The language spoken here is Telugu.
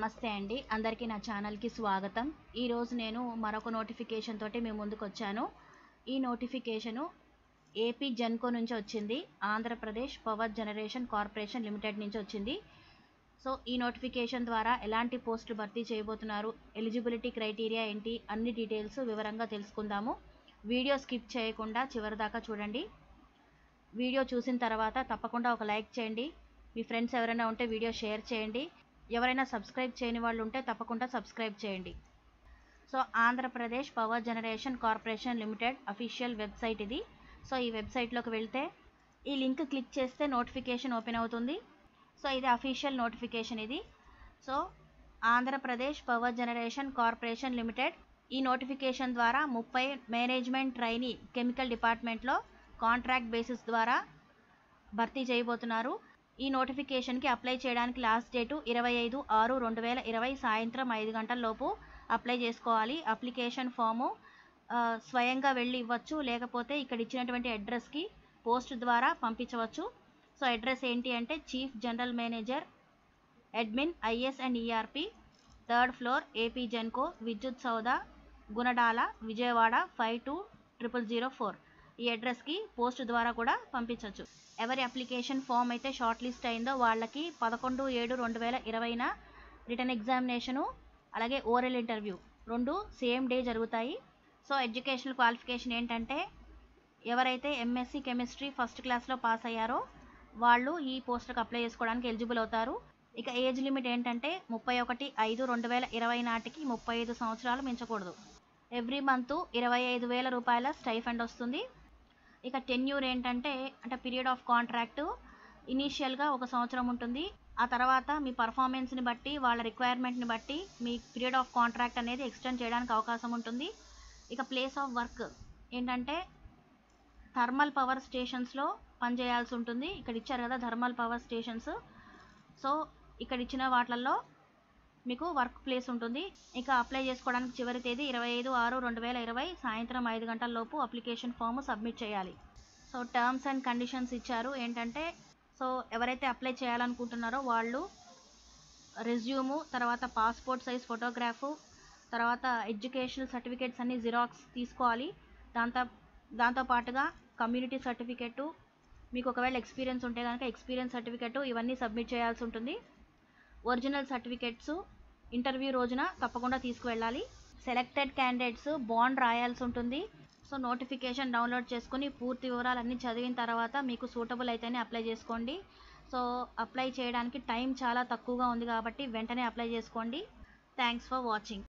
నమస్తే అండి అందరికీ నా ఛానల్కి స్వాగతం ఈరోజు నేను మరొక నోటిఫికేషన్ తోటి మేము ముందుకు వచ్చాను ఈ నోటిఫికేషను ఏపీ జెన్కో నుంచి వచ్చింది Andhra Pradesh power generation corporation limited నుంచి వచ్చింది సో ఈ నోటిఫికేషన్ ద్వారా ఎలాంటి పోస్టులు భర్తీ చేయబోతున్నారు ఎలిజిబిలిటీ క్రైటీరియా ఏంటి అన్ని డీటెయిల్స్ వివరంగా తెలుసుకుందాము వీడియో స్కిప్ చేయకుండా చివరి దాకా చూడండి వీడియో చూసిన తర్వాత తప్పకుండా ఒక లైక్ చేయండి మీ ఫ్రెండ్స్ ఎవరైనా ఉంటే వీడియో షేర్ చేయండి ఎవరైనా సబ్స్క్రైబ్ చేయని వాళ్ళు ఉంటే తప్పకుండా సబ్స్క్రైబ్ చేయండి so Andhra Pradesh power generation corporation limited official website ఇది సో ఈ వెబ్సైట్లోకి వెళ్తే ఈ లింక్ క్లిక్ చేస్తే నోటిఫికేషన్ ఓపెన్ అవుతుంది సో ఇది అఫీషియల్ నోటిఫికేషన్ ఇది so Andhra Pradesh power generation corporation limited ఈ నోటిఫికేషన్ ద్వారా ముప్పై మేనేజ్మెంట్ ట్రైనీ కెమికల్ డిపార్ట్మెంట్లో కాంట్రాక్ట్ బేసిస్ ద్వారా భర్తీ చేయబోతున్నారు ఈ నోటిఫికేషన్కి అప్లై చేయడానికి లాస్ట్ డేటు ఇరవై ఐదు ఆరు రెండు వేల ఇరవై సాయంత్రం ఐదు గంటల లోపు అప్లై చేసుకోవాలి అప్లికేషన్ ఫాము ఆ, స్వయంగా వెళ్ళి ఇవ్వచ్చు లేకపోతే ఇక్కడ ఇచ్చినటువంటి అడ్రస్కి పోస్ట్ ద్వారా పంపించవచ్చు సో అడ్రస్ ఏంటి అంటే chief general manager admin IS and ERP third floor AP Genco Vidyut Soudha Gunadala Vijayawada five two triple zero four ఈ అడ్రస్కి పోస్ట్ ద్వారా కూడా పంపించవచ్చు ఎవరి అప్లికేషన్ ఫామ్ అయితే షార్ట్ లిస్ట్ అయిందో వాళ్ళకి పదకొండు ఏడు రెండు వేల ఇరవైన రిటర్న్ ఎగ్జామినేషను అలాగే ఓరల్ ఇంటర్వ్యూ రెండు సేమ్ డే జరుగుతాయి సో ఎడ్యుకేషనల్ క్వాలిఫికేషన్ ఏంటంటే ఎవరైతే ఎంఎస్సి కెమిస్ట్రీ ఫస్ట్ క్లాస్లో పాస్ అయ్యారో వాళ్ళు ఈ పోస్ట్కి అప్లై చేసుకోవడానికి ఎలిజిబుల్ అవుతారు ఇక ఏజ్ లిమిట్ ఏంటంటే ముప్పై ఒకటి ఐదు రెండు వేల ఇరవై నాటికి ముప్పై ఐదు సంవత్సరాలు మించకూడదు ఎవ్రీ మంత్ ఇరవై ఐదు వేల రూపాయల స్టైఫండ్ వస్తుంది ఇక టెన్యూర్ ఏంటంటే అంటే పీరియడ్ ఆఫ్ కాంట్రాక్ట్ ఇనీషియల్గా ఒక సంవత్సరం ఉంటుంది ఆ తర్వాత మీ పర్ఫార్మెన్స్ని బట్టి వాళ్ళ రిక్వైర్మెంట్ని బట్టి మీ పీరియడ్ ఆఫ్ కాంట్రాక్ట్ అనేది ఎక్స్టెండ్ చేయడానికి అవకాశం ఉంటుంది ఇక ప్లేస్ ఆఫ్ వర్క్ ఏంటంటే థర్మల్ పవర్ స్టేషన్స్లో పనిచేయాల్సి ఉంటుంది ఇక్కడ ఇచ్చారు కదా థర్మల్ పవర్ స్టేషన్స్ సో ఇక్కడ ఇచ్చిన వాటిల్లో మీకు వర్క్ ప్లేస్ ఉంటుంది ఇక అప్లై చేసుకోవడానికి చివరి తేదీ ఇరవై ఐదు ఆరు రెండు వేల ఇరవై సాయంత్రం ఐదు గంటల లోపు అప్లికేషన్ ఫామ్ సబ్మిట్ చేయాలి సో టర్మ్స్ అండ్ కండిషన్స్ ఇచ్చారు ఏంటంటే సో ఎవరైతే అప్లై చేయాలనుకుంటున్నారో వాళ్ళు రెజ్యూము తర్వాత పాస్పోర్ట్ సైజ్ ఫోటోగ్రాఫు తర్వాత ఎడ్యుకేషనల్ సర్టిఫికేట్స్ అన్ని జిరాక్స్ తీసుకోవాలి దాంతో దాంతో పాటుగా కమ్యూనిటీ సర్టిఫికేటు మీకు ఒకవేళ ఎక్స్పీరియన్స్ ఉంటే కనుక ఎక్స్పీరియన్స్ సర్టిఫికేటు ఇవన్నీ సబ్మిట్ చేయాల్సి ఉంటుంది ఒరిజినల్ సర్టిఫికేట్స్ ఇంటర్వ్యూ రోజున తప్పకుండా తీసుకువెళ్ళాలి సెలెక్టెడ్ క్యాండిడేట్స్ బాండ్ రాయాల్సి ఉంటుంది సో నోటిఫికేషన్ డౌన్లోడ్ చేసుకుని పూర్తి వివరాలన్నీ చదివిన తర్వాత మీకు సూటబుల్ అయితేనే అప్లై చేసుకోండి సో అప్లై చేయడానికి టైం చాలా తక్కువగా ఉంది కాబట్టి వెంటనే అప్లై చేసుకోండి థ్యాంక్స్ ఫర్ వాచింగ్